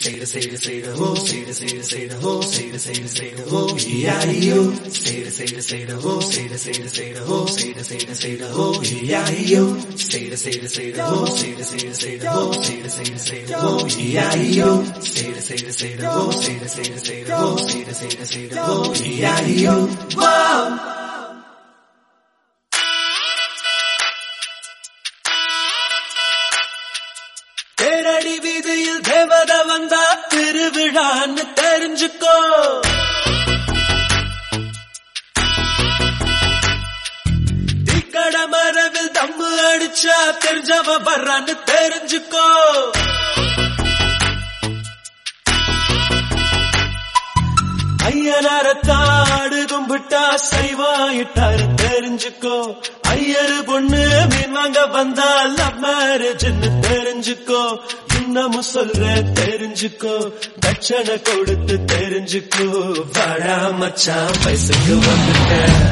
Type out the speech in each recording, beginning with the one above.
Say say say the ho, say say say the ho, say say say the ho, E-I-E-O. Say say say the ho, say say say the ho, say say say the ho, E-I-E-O. Say say say the ho, say say say the ho, say say say the ho, E-I-E-O. Say say say the ho, say say say the ho, say say say the ho, E-I-E-O. Whoa! தேரடி வீதியில் தேவத வந்தா திருவிழான்னு தெரிஞ்சுக்கோ தீக்கட மரவில் தம்மு அடிச்சா தெரிஞ்சவ வர்றான்னு தெரிஞ்சுக்கோ ஐயனாரத்தாடு கும்பிட்டா சரிவாயிட்டாரு தெரிஞ்சுக்கோ ஐயரு பொண்ணு மீன் வாங்க வந்தா லவ் மேரேஜ்னு தெரிஞ்சுக்கோ இன்னமும் சொல்றேன் தெரிஞ்சுக்கோ தட்சணை கொடுத்து தெரிஞ்சுக்கோ வாடா மச்சான் வயசுக்கு வந்துட்டேன்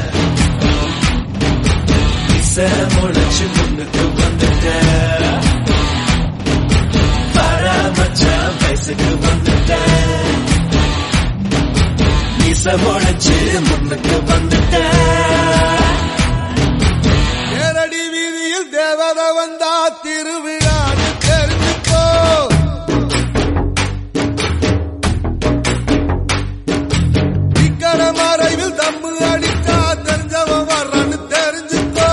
இசை முளைச்சு முன்னுக்கு வந்துட்டேன் வாடா மச்சான் வயசுக்கு வந்துட்டேன் இசை முளைச்சு முன்னுக்கு வந்துட்டேன் நேரடி வீதியில் தேவத வந்தா திருவிழான்னு தெரிஞ்சுக்கோ இக்கட மறைவில் தம்மு அடிச்சா தெரிஞ்சவன் வர்றான்னு தெரிஞ்சுக்கோ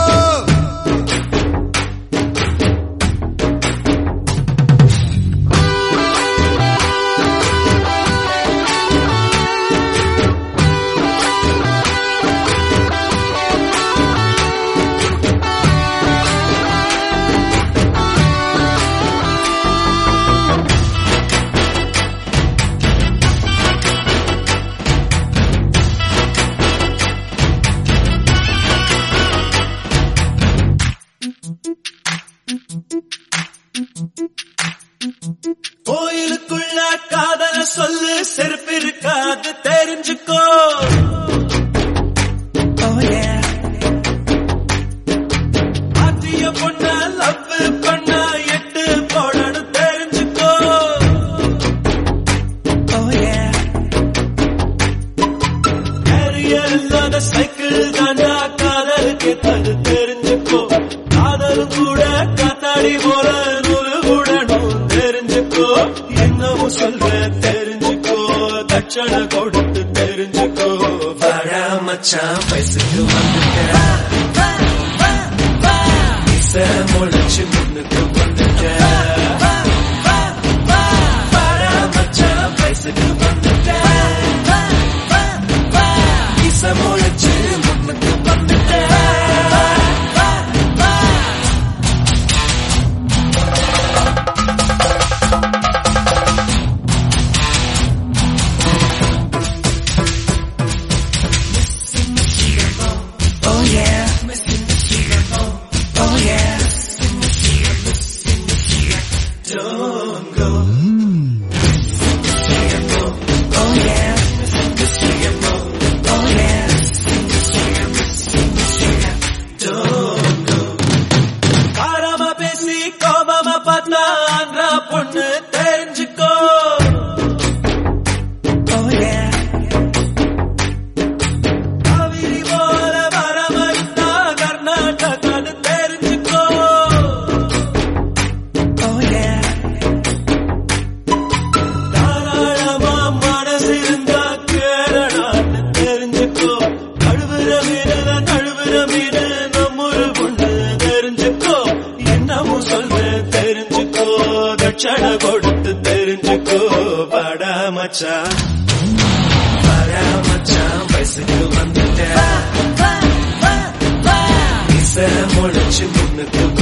கோயிலுக்குள்ள காதல சொல்லு செருப்பு இருக்காது தெரிஞ்சுக்கோ ஆத்திய பொண்ண லவ் பண்ண எட்டு போடணும் தெரிஞ்சுக்கோ கேரியர் இல்லாத சைக்கிள் தாண்டா காதலுக்கு தது தெரிஞ்சுக்கோ காதலும் கூட காத்தாடி போல நூறு கூடணும் தெரிஞ்சுக்கோ என்னவும் சொல்ற தெரிஞ்சுக்கோ தட்சணை கொடுத்து தெரிஞ்சுக்கோ வாழா மச்சான் வயசுக்கு வந்துட்டேன் இசை முளைச்சு முன்னுக்கு வந்துட்டேன் வாழா மச்சான் வயசுக்கு வந்துட்டேன் இசை முளைச்சு முன்னுக்கு வந்துட்டேன் Oh yeah. Oh yeah. Don't go. Oh yeah. Oh yeah. Don't go. காரமா பேசி கோபமா பார்த்தா ஆந்திரா பொண்ணு தெரிஞ்சுக்கோ Oh yeah. காவிரி போல வரமறித்தா கர்நாடகான்னு தெரிஞ்சுக்கோ தாராளமா மனசு இருந்தா கேரளான்னு தெரிஞ்சுக்கோ நழுவுற மீன நழுவுற மீன நம்மொரு பொண்ணு தெரிஞ்சுக்கோ என்னமும் சொல்ற தெரிஞ்சுக்கோ தட்சணை கொடுத்து தெரிஞ்சுக்கோ வாடா மச்சான் வாடா மச்சான் வயசுக்கு வந்துட்டேன் இசை முளைச்சு முன்னுக்கு